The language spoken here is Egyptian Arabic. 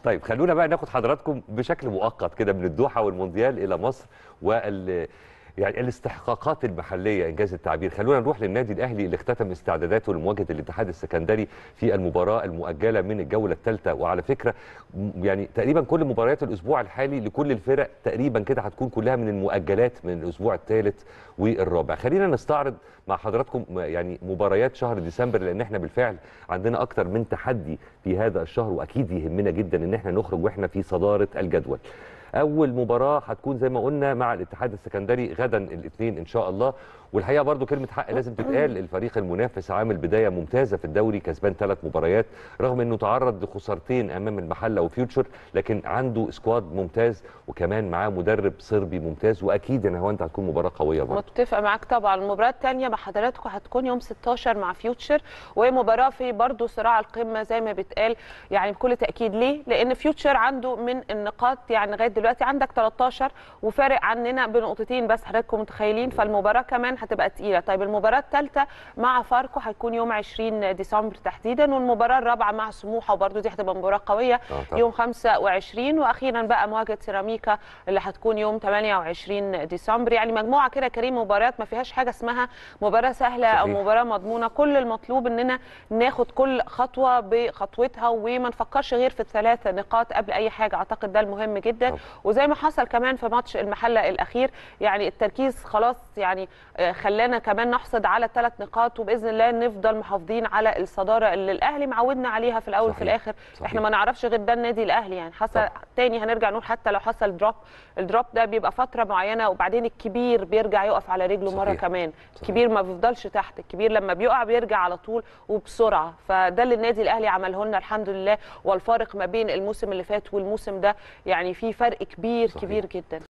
طيب خلونا بقى ناخد حضراتكم بشكل مؤقت كده من الدوحه والمونديال الى مصر وال يعني الاستحقاقات المحليه انجاز التعبير خلونا نروح للنادي الاهلي اللي اختتم استعداداته لمواجهه الاتحاد السكندري في المباراه المؤجله من الجوله الثالثه وعلى فكره م- يعني تقريبا كل مباريات الاسبوع الحالي لكل الفرق تقريبا كده هتكون كلها من المؤجلات من الاسبوع الثالث والرابع خلينا نستعرض مع حضراتكم م- يعني مباريات شهر ديسمبر لان احنا بالفعل عندنا اكتر من تحدي في هذا الشهر واكيد يهمنا جدا ان احنا نخرج واحنا في صداره الجدول اول مباراه هتكون زي ما قلنا مع الاتحاد السكندري غدا الاثنين ان شاء الله والحقيقه برضو كلمه حق لازم تتقال الفريق المنافس عامل بدايه ممتازه في الدوري كسبان ثلاث مباريات رغم انه تعرض لخسارتين امام المحله وفيوتشر لكن عنده سكواد ممتاز وكمان معاه مدرب صربي ممتاز واكيد ان هو انت هتكون مباراه قويه برضو متفق معاك طبعا المباراه الثانيه مع حضراتكم هتكون يوم 16 مع فيوتشر ومباراه في برضه صراع القمه زي ما بيتقال يعني بكل تاكيد ليه لان فيوتشر عنده من النقاط يعني لغايه دلوقتي عندك 13 وفارق عننا بنقطتين بس حضراتكم متخيلين فالمباراه كمان هتبقى تقيله طيب المباراه الثالثه مع فاركو هتكون يوم 20 ديسمبر تحديدا والمباراه الرابعه مع سموحه وبرضه دي هتبقى مباراه قويه آه طبعاً. يوم 25 واخيرا بقى مواجهه سيراميكا اللي هتكون يوم 28 ديسمبر يعني مجموعه كده كريم مباريات ما فيهاش حاجه اسمها مباراه سهله او صحيح. مباراه مضمونه كل المطلوب اننا ناخد كل خطوه بخطوتها وما نفكرش غير في الثلاث نقاط قبل اي حاجه اعتقد ده المهم جدا طبعاً. وزي ما حصل كمان في ماتش المحله الاخير يعني التركيز خلاص يعني آه، خلانا كمان نحصد على الثلاث نقاط وباذن الله نفضل محافظين على الصداره اللي الاهلي معودنا عليها في الاول وفي صحيح. الاخر صحيح. احنا ما نعرفش غير ده النادي الاهلي يعني حصل طبعاً. تاني هنرجع نقول حتى لو حصل دروب الدروب ده بيبقى فتره معينه وبعدين الكبير بيرجع يقف على رجله مره صحيح. كمان صحيح. الكبير ما بيفضلش تحت الكبير لما بيقع بيرجع على طول وبسرعه فده اللي النادي الاهلي عمله لنا الحمد لله والفارق ما بين الموسم اللي فات والموسم ده يعني في فرق كبير صحيح. كبير جدا